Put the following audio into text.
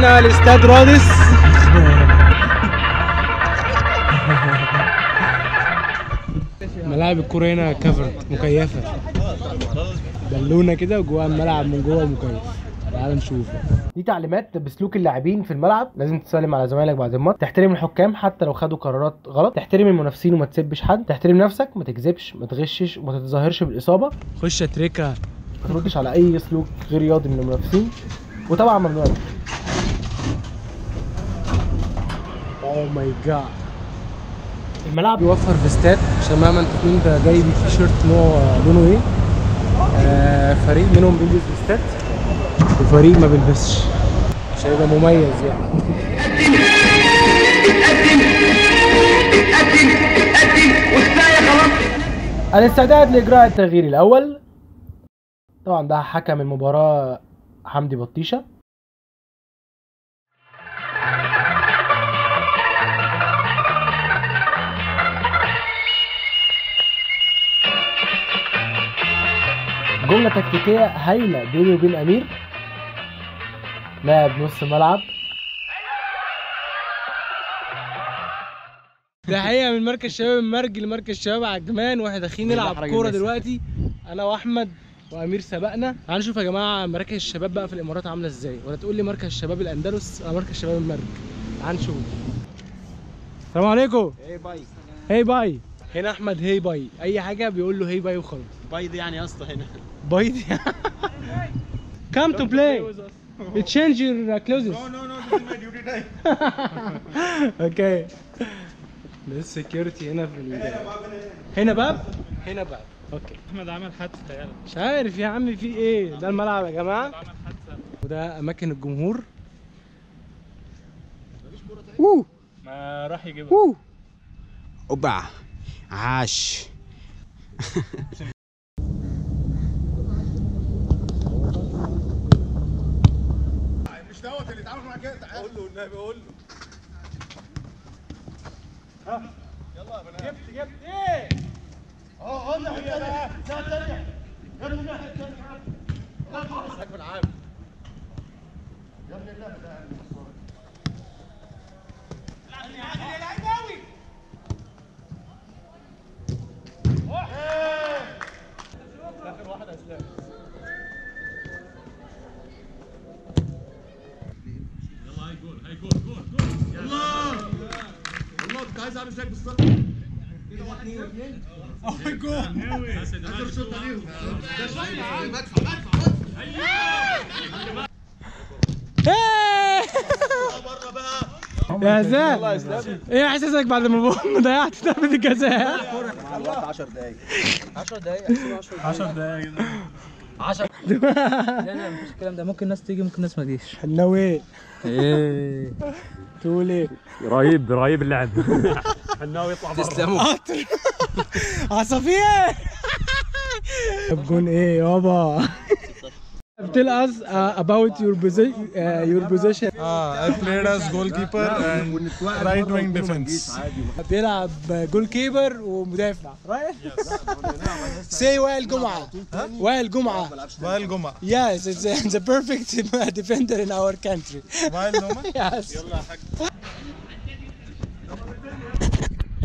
جينا لاستاد رادس ملاعب الكورة هنا كفرد مكيفة بالونة كده وجواها الملعب من جوه مكيف تعال نشوف دي تعليمات بسلوك اللاعبين في الملعب لازم تسلم على زمايلك بعد الماتش تحترم الحكام حتى لو خدوا قرارات غلط تحترم المنافسين وما تسبش حد تحترم نفسك ما تكذبش ما تغشش وما تتظاهرش بالاصابه خش اتركها ما تردش على اي سلوك غير رياضي من المنافسين وطبعا ممنوع اوه ماي جاد الملعب بيوفر فيستات عشان مهما انت تكون انت جايب تيشيرت نوع لونه ايه آه فريق منهم بيلبس فيستات وفريق ما بيلبسش عشان يبقى مميز يعني الاستعداد لاجراء التغيير الاول طبعا ده حكم المباراه حمدي بطيشه جملة تكتيكية هايلة بيني وبين أمير لاعب نص ملعب ده حقيقة من مركز شباب المرج لمركز شباب عجمان واحنا داخلين نلعب كورة دلوقتي أنا وأحمد وأمير سبقنا تعالوا نشوف يا جماعة مراكز الشباب بقى في الإمارات عاملة إزاي ولا تقول لي مركز شباب الأندلس ولا مركز شباب المرج تعال نشوف السلام عليكم ايه باي هي باي هنا أحمد هي باي أي حاجة بيقول له هي باي وخلاص باي دي يعني يا اسطى هنا باي دي Come to play. You change your uh, clothes. no no this is my duty time اوكي السكيورتي هنا في ال... هنا باب هنا باب اوكي احمد عمل حادثه يلا مش عارف يا عم في ايه ده الملعب يا جماعه عمل حادثه وده اماكن الجمهور ووو ما راح يجيبها ووو اوبا عاش جبت جبت ايه يا زين ايه احساسك بعد ما ضيعت ضربة الجزاء 10 دقايق لا لا مفيش الكلام ده ممكن ناس تيجي ممكن ناس ما تجيش حناوي ايه تقول ايه رهيب رهيب اللعب حناوي يطلع برا تسلموا قطر عصافير الجون ايه يابا Tell us uh, about your position. Uh, your position. Uh, I played as goalkeeper and right wing defense. بيلعب جول كيبر ومدافع right? Say وائل جمعة وائل جمعة While Goma. Yes, it's uh, the perfect defender in our country. While Noma. Yes.